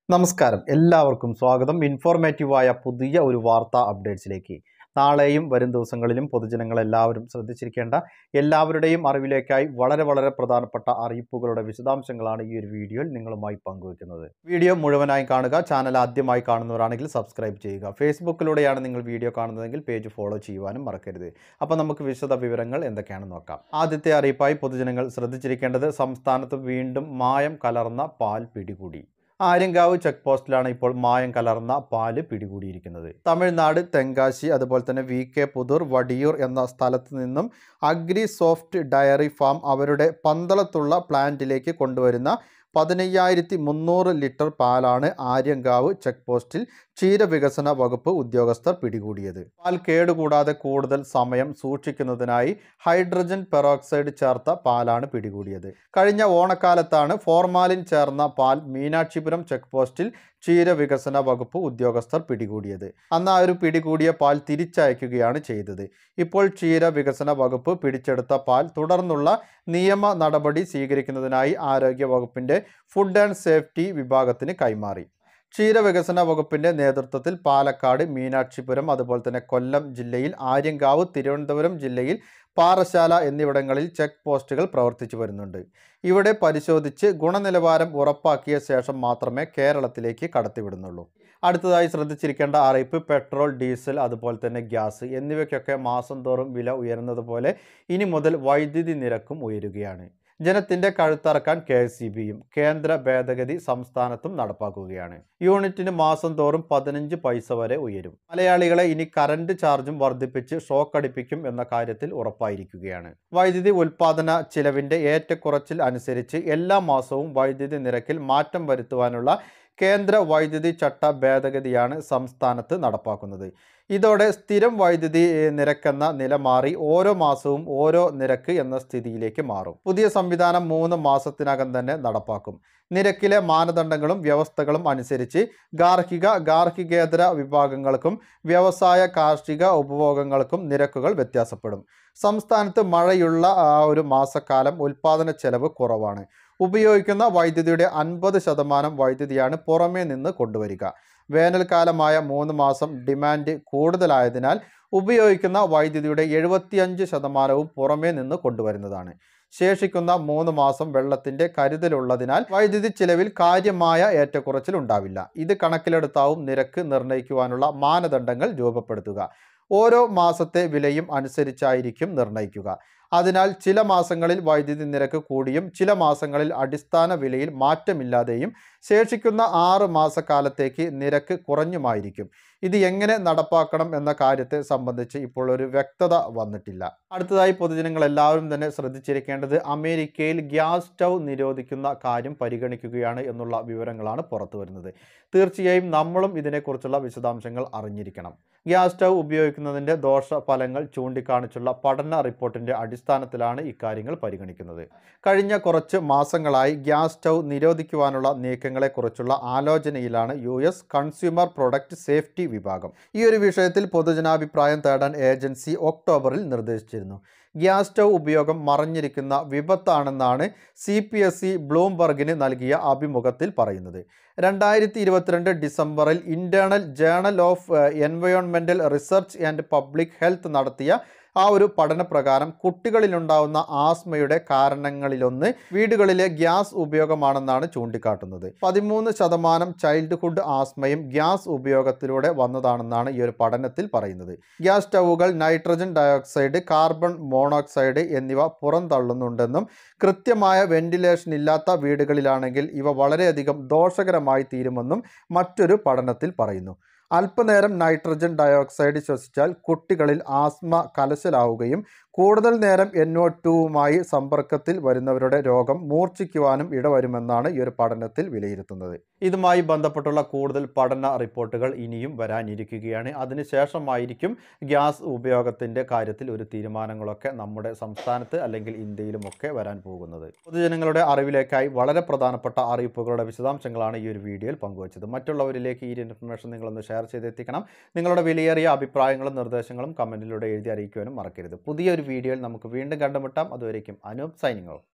നമസ്കാരം എല്ലാവർക്കും സ്വാഗതം ഇൻഫോർമേറ്റീവായ പുതിയ ഒരു വാർത്താ അപ്ഡേറ്റ്സിലേക്ക് നാളെയും വരും ദിവസങ്ങളിലും പൊതുജനങ്ങൾ എല്ലാവരും ശ്രദ്ധിച്ചിരിക്കേണ്ട എല്ലാവരുടെയും അറിവിലേക്കായി വളരെ വളരെ പ്രധാനപ്പെട്ട അറിയിപ്പുകളുടെ വിശദാംശങ്ങളാണ് ഈ ഒരു വീഡിയോയിൽ നിങ്ങളുമായി പങ്കുവയ്ക്കുന്നത് വീഡിയോ മുഴുവനായി കാണുക ചാനൽ ആദ്യമായി കാണുന്നവരാണെങ്കിൽ സബ്സ്ക്രൈബ് ചെയ്യുക ഫേസ്ബുക്കിലൂടെയാണ് നിങ്ങൾ വീഡിയോ കാണുന്നതെങ്കിൽ പേജ് ഫോളോ ചെയ്യുവാനും മറക്കരുത് അപ്പോൾ നമുക്ക് വിശദ വിവരങ്ങൾ എന്തൊക്കെയാണെന്ന് നോക്കാം ആദ്യത്തെ അറിയിപ്പായി പൊതുജനങ്ങൾ ശ്രദ്ധിച്ചിരിക്കേണ്ടത് സംസ്ഥാനത്ത് വീണ്ടും മായം കലർന്ന പാൽ പിടികൂടി ആര്യങ്കാവ് ചെക്ക് പോസ്റ്റിലാണ് ഇപ്പോൾ മായം കലർന്ന പാല് പിടികൂടിയിരിക്കുന്നത് തമിഴ്നാട് തെങ്കാശി അതുപോലെ തന്നെ വി കെ പുതൂർ വടിയൂർ എന്ന സ്ഥലത്ത് നിന്നും അഗ്രി സോഫ്റ്റ് ഡയറി ഫാം അവരുടെ പന്തളത്തുള്ള പ്ലാന്റിലേക്ക് കൊണ്ടുവരുന്ന പതിനയ്യായിരത്തി മുന്നൂറ് ലിറ്റർ പാലാണ് ആര്യങ്കാവ് ചെക്ക് പോസ്റ്റിൽ ക്ഷീരവികസന വകുപ്പ് ഉദ്യോഗസ്ഥർ പിടികൂടിയത് പാൽ കേടുകൂടാതെ കൂടുതൽ സമയം സൂക്ഷിക്കുന്നതിനായി ഹൈഡ്രജൻ പെറോക്സൈഡ് ചേർത്ത പാലാണ് പിടികൂടിയത് കഴിഞ്ഞ ഓണക്കാലത്താണ് ഫോർമാലിൻ ചേർന്ന പാൽ മീനാക്ഷിപുരം ചെക്ക് പോസ്റ്റിൽ ക്ഷീരവികസന വകുപ്പ് ഉദ്യോഗസ്ഥർ പിടികൂടിയത് അന്ന് ആ ഒരു പിടികൂടിയ പാൽ തിരിച്ചയക്കുകയാണ് ചെയ്തത് ഇപ്പോൾ ക്ഷീരവികസന വകുപ്പ് പിടിച്ചെടുത്ത പാൽ തുടർന്നുള്ള നിയമ നടപടി സ്വീകരിക്കുന്നതിനായി ആരോഗ്യ വകുപ്പിന്റെ ഫുഡ് ആൻഡ് സേഫ്റ്റി വിഭാഗത്തിന് കൈമാറി ക്ഷീരവികസന വകുപ്പിന്റെ നേതൃത്വത്തിൽ പാലക്കാട് മീനാക്ഷിപുരം അതുപോലെ തന്നെ കൊല്ലം ജില്ലയിൽ ആര്യങ്കാവ് തിരുവനന്തപുരം ജില്ലയിൽ പാറശാല എന്നിവിടങ്ങളിൽ ചെക്ക് പോസ്റ്റുകൾ പ്രവർത്തിച്ചു വരുന്നുണ്ട് ഇവിടെ പരിശോധിച്ച് ഗുണനിലവാരം ഉറപ്പാക്കിയ ശേഷം മാത്രമേ കേരളത്തിലേക്ക് കടത്തിവിടുന്നുള്ളൂ അടുത്തതായി ശ്രദ്ധിച്ചിരിക്കേണ്ട അറിയിപ്പ് പെട്രോൾ ഡീസൽ അതുപോലെ തന്നെ ഗ്യാസ് എന്നിവയ്ക്കൊക്കെ മാസം തോറും വില ഉയരുന്നത് പോലെ ഇനി മുതൽ വൈദ്യുതി നിരക്കും ഉയരുകയാണ് ജനത്തിന്റെ കഴുത്തറക്കാൻ കെ എസ് സി ബിയും കേന്ദ്ര ഭേദഗതി സംസ്ഥാനത്തും നടപ്പാക്കുകയാണ് യൂണിറ്റിന് മാസം തോറും പതിനഞ്ച് പൈസ വരെ ഉയരും മലയാളികളെ ഇനി കറണ്ട് ചാർജും വർദ്ധിപ്പിച്ച് ഷോക്ക് അടിപ്പിക്കും എന്ന കാര്യത്തിൽ ഉറപ്പായിരിക്കുകയാണ് വൈദ്യുതി ഉൽപാദന ചിലവിന്റെ ഏറ്റക്കുറച്ചിൽ അനുസരിച്ച് എല്ലാ മാസവും വൈദ്യുതി നിരക്കിൽ മാറ്റം വരുത്തുവാനുള്ള കേന്ദ്ര വൈദ്യുതി ചട്ട ഭേദഗതിയാണ് സംസ്ഥാനത്ത് നടപ്പാക്കുന്നത് ഇതോടെ സ്ഥിരം വൈദ്യുതി ഏഹ്, നിരക്കെന്ന നില മാറി ഓരോ മാസവും ഓരോ നിരക്ക് എന്ന സ്ഥിതിയിലേക്ക് മാറും പുതിയ സംവിധാനം മൂന്ന് മാസത്തിനകം തന്നെ നടപ്പാക്കും നിരക്കിലെ മാനദണ്ഡങ്ങളും വ്യവസ്ഥകളും അനുസരിച്ച് ഗാർഹിക ഗാർഹികേതര വിഭാഗങ്ങൾക്കും വ്യവസായ കാർഷിക ഉപഭോഗങ്ങൾക്കും നിരക്കുകൾ വ്യത്യാസപ്പെടും സംസ്ഥാനത്ത് മഴയുള്ള ആ ഒരു മാസക്കാലം ഉൽപാദന ചെലവ് കുറവാണ് ഉപയോഗിക്കുന്ന വൈദ്യുതിയുടെ അൻപത് ശതമാനം വൈദ്യുതിയാണ് പുറമേ നിന്ന് കൊണ്ടുവരിക വേനൽക്കാലമായ മൂന്ന് മാസം ഡിമാൻഡ് കൂടുതലായതിനാൽ ഉപയോഗിക്കുന്ന വൈദ്യുതിയുടെ എഴുപത്തിയഞ്ച് ശതമാനവും പുറമേ നിന്ന് കൊണ്ടുവരുന്നതാണ് ശേഷിക്കുന്ന മൂന്ന് മാസം വെള്ളത്തിന്റെ കരുതലുള്ളതിനാൽ വൈദ്യുതി ചിലവിൽ കാര്യമായ ഏറ്റക്കുറച്ചിൽ ഉണ്ടാവില്ല ഇത് കണക്കിലെടുത്താവും നിരക്ക് നിർണ്ണയിക്കുവാനുള്ള മാനദണ്ഡങ്ങൾ രൂപപ്പെടുത്തുക ഓരോ മാസത്തെ വിലയും അനുസരിച്ചായിരിക്കും നിർണ്ണയിക്കുക അതിനാൽ ചില മാസങ്ങളിൽ വൈദ്യുതി നിരക്ക് കൂടിയും ചില മാസങ്ങളിൽ അടിസ്ഥാന വിലയിൽ മാറ്റമില്ലാതെയും ശേഷിക്കുന്ന ആറ് മാസക്കാലത്തേക്ക് നിരക്ക് കുറഞ്ഞുമായിരിക്കും ഇത് എങ്ങനെ നടപ്പാക്കണം എന്ന കാര്യത്തെ സംബന്ധിച്ച് ഇപ്പോൾ ഒരു വ്യക്തത വന്നിട്ടില്ല അടുത്തതായി പൊതുജനങ്ങൾ എല്ലാവരും തന്നെ ശ്രദ്ധിച്ചിരിക്കേണ്ടത് അമേരിക്കയിൽ ഗ്യാസ് സ്റ്റൗ നിരോധിക്കുന്ന കാര്യം പരിഗണിക്കുകയാണ് എന്നുള്ള വിവരങ്ങളാണ് പുറത്തു വരുന്നത് തീർച്ചയായും നമ്മളും ഇതിനെക്കുറിച്ചുള്ള വിശദാംശങ്ങൾ അറിഞ്ഞിരിക്കണം ഗ്യാസ് സ്റ്റൗ ഉപയോഗിക്കുന്നതിൻ്റെ ദോഷഫലങ്ങൾ ചൂണ്ടിക്കാണിച്ചുള്ള പഠന റിപ്പോർട്ടിൻ്റെ അടിസ്ഥാനത്തിലാണ് ഇക്കാര്യങ്ങൾ പരിഗണിക്കുന്നത് കഴിഞ്ഞ കുറച്ച് മാസങ്ങളായി ഗ്യാസ് സ്റ്റൗ നിരോധിക്കുവാനുള്ള നീക്കങ്ങളെക്കുറിച്ചുള്ള ആലോചനയിലാണ് U S consumer product safety വിഭാഗം ഈ ഒരു വിഷയത്തിൽ പൊതുജനാഭിപ്രായം തേടാൻ ഏജൻസി ഒക്ടോബറിൽ നിർദ്ദേശിച്ചിരുന്നു ഗ്യാസ് സ്റ്റൗ ഉപയോഗം മറഞ്ഞിരിക്കുന്ന വിപത്താണെന്നാണ് സി പി എസ് സി ബ്ലൂംബർഗിന് നൽകിയ അഭിമുഖത്തിൽ പറയുന്നത് രണ്ടായിരത്തി ഇരുപത്തിരണ്ട് ഡിസംബറിൽ internal journal of environmental research and public health നടത്തിയ ആ ഒരു പഠനപ്രകാരം കുട്ടികളിലുണ്ടാവുന്ന ആസ്മയുടെ കാരണങ്ങളിലൊന്ന് വീടുകളിലെ ഗ്യാസ് ഉപയോഗമാണെന്നാണ് ചൂണ്ടിക്കാട്ടുന്നത് പതിമൂന്ന് ശതമാനം ചൈൽഡ്ഹുഡ് ആസ്മയും ഗ്യാസ് ഉപയോഗത്തിലൂടെ വന്നതാണെന്നാണ് ഈ ഒരു പഠനത്തിൽ പറയുന്നത് ഗ്യാസ് സ്റ്റൗവുകൾ നൈട്രജൻ ഡയോക്സൈഡ് കാർബൺ മോണോക്സൈഡ് എന്നിവ പുറന്തള്ളുന്നുണ്ടെന്നും കൃത്യമായ വെന്റിലേഷൻ ഇല്ലാത്ത വീടുകളിലാണെങ്കിൽ ഇവ വളരെയധികം ദോഷകരമായി തീരുമെന്നും മറ്റൊരു പഠനത്തിൽ പറയുന്നു അല്പനേരം നൈട്രജൻ ഡയോക്സൈഡ് ശ്വസിച്ചാൽ കുട്ടികളിൽ ആസ്മ കലശലാവുകയും കൂടുതൽ നേരം എൻഒ ടുവുമായി സമ്പർക്കത്തിൽ വരുന്നവരുടെ രോഗം മൂർച്ഛിക്കുവാനും ഇടവരുമെന്നാണ് ഈ ഒരു പഠനത്തിൽ വിലയിരുത്തുന്നത് ഇതുമായി ബന്ധപ്പെട്ടുള്ള കൂടുതൽ പഠന റിപ്പോർട്ടുകൾ ഇനിയും വരാനിരിക്കുകയാണ് അതിനുശേഷമായിരിക്കും ഗ്യാസ് ഉപയോഗത്തിൻ്റെ കാര്യത്തിൽ ഒരു തീരുമാനങ്ങളൊക്കെ നമ്മുടെ സംസ്ഥാനത്ത് അല്ലെങ്കിൽ ഇന്ത്യയിലുമൊക്കെ വരാൻ പോകുന്നത് പൊതുജനങ്ങളുടെ അറിവിലേക്കായി വളരെ പ്രധാനപ്പെട്ട അറിയിപ്പുകളുടെ വിശദാംശങ്ങളാണ് ഈ ഒരു വീഡിയോയിൽ പങ്കുവച്ചത് മറ്റുള്ളവരിലേക്ക് ഈ ഒരു ഇൻഫർമേഷൻ നിങ്ങളൊന്ന് ഷെയർ ചെയ്തെത്തിക്കണം നിങ്ങളുടെ വിലയേറിയ അഭിപ്രായങ്ങളും നിർദ്ദേശങ്ങളും കമൻറ്റിലൂടെ എഴുതി അറിയിക്കുവാനും മറക്കരുത് പുതിയൊരു വീഡിയോയിൽ നമുക്ക് വീണ്ടും കണ്ടുമുട്ടാം അതുവരേക്കും അനൂപ് സൈനിങ് ഓഫ്